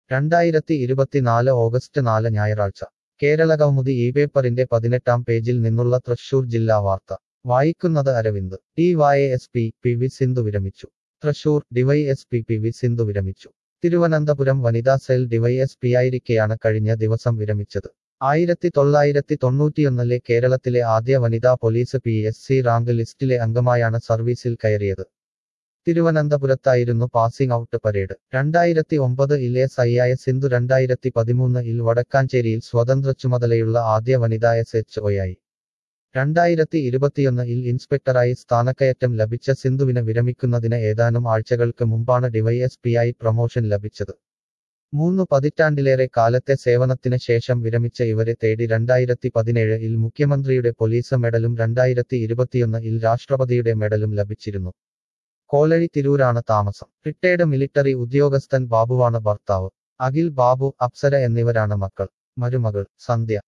രണ്ടായിരത്തി ഇരുപത്തിനാല് ഓഗസ്റ്റ് നാല് ഞായറാഴ്ച കേരള കൗമുദി ഈ പേപ്പറിന്റെ പതിനെട്ടാം പേജിൽ നിന്നുള്ള തൃശൂർ ജില്ലാ വാർത്ത വായിക്കുന്നത് Aravind D Y S P P V Sindhu വിരമിച്ചു Thrissur DYSP P V Sindhu വിരമിച്ചു തിരുവനന്തപുരം വനിതാ സെൽ ഡിവൈഎസ്പി ആയിരിക്കെയാണ് കഴിഞ്ഞ ദിവസം വിരമിച്ചത് ആയിരത്തി തൊള്ളായിരത്തി തൊണ്ണൂറ്റിയൊന്നിലെ കേരളത്തിലെ ആദ്യ വനിതാ police P S C rank list അംഗമായാണ് സർവീസിൽ കയറിയത് തിരുവനന്തപുരത്തായിരുന്നു പാസിംഗ് ഔട്ട് പരേഡ് രണ്ടായിരത്തി ഒമ്പത് ഇൽ എസ് ഐയായ സിന്ധു രണ്ടായിരത്തി പതിമൂന്ന് ഇൽ വടക്കാഞ്ചേരിയിൽ സ്വതന്ത്ര ചുമതലയുള്ള ആദ്യ വനിതാ എസ് എച്ച് ഒയായി രണ്ടായിരത്തി ഇരുപത്തിയൊന്ന് ഇൽ ഇൻസ്പെക്ടറായി സ്ഥാനക്കയറ്റം ലഭിച്ച സിന്ധുവിന് വിരമിക്കുന്നതിന് ഏതാനും ആഴ്ചകൾക്ക് മുമ്പാണ് ഡിവൈഎസ്പിയായി പ്രൊമോഷൻ ലഭിച്ചത് മൂന്ന് പതിറ്റാണ്ടിലേറെ കാലത്തെ സേവനത്തിന് ശേഷം വിരമിച്ച ഇവരെ തേടി രണ്ടായിരത്തി പതിനേഴ് ഇൽ മുഖ്യമന്ത്രിയുടെ പോലീസ് മെഡലും രണ്ടായിരത്തി ഇരുപത്തിയൊന്ന് ഇൽ രാഷ്ട്രപതിയുടെ മെഡലും ലഭിച്ചിരുന്നു കോലഴി തിരൂരാണ് താമസം റിട്ടയർഡ് മിലിറ്ററി ഉദ്യോഗസ്ഥൻ ബാബുവാണ് ഭർത്താവ് അഖിൽ ബാബു അപ്സര എന്നിവരാണ് മക്കൾ മരുമകൾ സന്ധ്യ